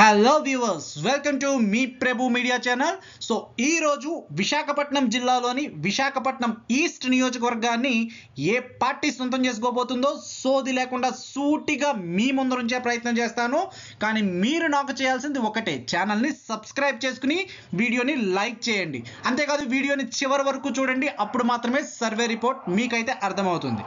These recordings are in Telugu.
హలో వ్యూవర్స్ వెల్కమ్ టు మీ ప్రభు మీడియా ఛానల్ సో ఈ రోజు విశాఖపట్నం జిల్లాలోని విశాఖపట్నం ఈస్ట్ నియోజకవర్గాన్ని ఏ పార్టీ సొంతం చేసుకోబోతుందో సోది లేకుండా సూటిగా మీ ముందు ఉంచే ప్రయత్నం చేస్తాను కానీ మీరు నాకు చేయాల్సింది ఒకటే ఛానల్ని సబ్స్క్రైబ్ చేసుకుని వీడియోని లైక్ చేయండి అంతేకాదు వీడియోని చివరి వరకు చూడండి అప్పుడు మాత్రమే సర్వే రిపోర్ట్ మీకైతే అర్థమవుతుంది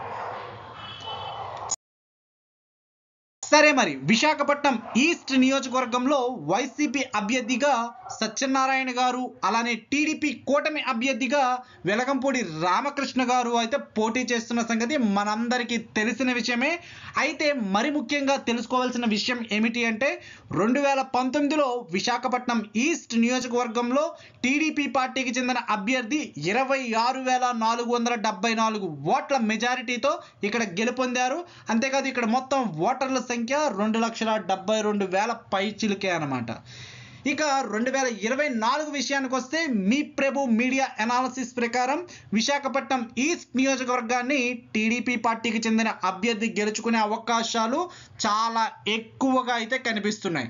సరే మరి విశాఖపట్నం ఈస్ట్ నియోజకవర్గంలో వైసీపీ అభ్యర్థిగా సత్యనారాయణ గారు అలానే టీడీపీ కూటమి అభ్యర్థిగా వెలగంపూడి రామకృష్ణ గారు అయితే పోటీ చేస్తున్న సంగతి మనందరికీ తెలిసిన విషయమే అయితే మరి ముఖ్యంగా తెలుసుకోవాల్సిన విషయం ఏమిటి అంటే రెండు వేల పంతొమ్మిదిలో విశాఖపట్నం ఈస్ట్ నియోజకవర్గంలో టీడీపీ పార్టీకి చెందిన అభ్యర్థి ఇరవై ఆరు వేల నాలుగు వందల డెబ్బై నాలుగు ఓట్ల మెజారిటీతో ఇక్కడ గెలుపొందారు అంతేకాదు ఇక్కడ మొత్తం ఓటర్ల సంఖ్య రెండు లక్షల డెబ్బై రెండు వేల పై చిలుకే అనమాట ఇక రెండు వేల ఇరవై నాలుగు విషయానికి వస్తే మీ ప్రభు మీడియా అనాలసిస్ ప్రకారం విశాఖపట్నం ఈస్ట్ నియోజకవర్గాన్ని టీడీపీ పార్టీకి చెందిన అభ్యర్థి గెలుచుకునే అవకాశాలు చాలా ఎక్కువగా అయితే కనిపిస్తున్నాయి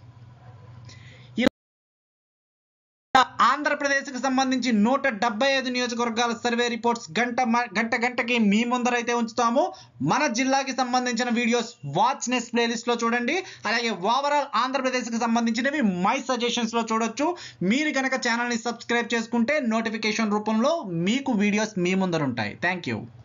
ఆంధ్రప్రదేశ్కి సంబంధించి నూట డెబ్బై ఐదు నియోజకవర్గాల సర్వే రిపోర్ట్స్ గంట మ- గంట గంటకి మీ ముందరైతే ఉంచుతాము మన జిల్లాకి సంబంధించిన వీడియోస్ వాచ్ నెస్ ప్లేలిస్ట్ లో చూడండి అలాగే ఓవరాల్ ఆంధ్రప్రదేశ్కి సంబంధించినవి మై సజెషన్స్ లో చూడొచ్చు మీరు కనుక ఛానల్ని సబ్స్క్రైబ్ చేసుకుంటే నోటిఫికేషన్ రూపంలో మీకు వీడియోస్ మీ ముందర ఉంటాయి థ్యాంక్ యూ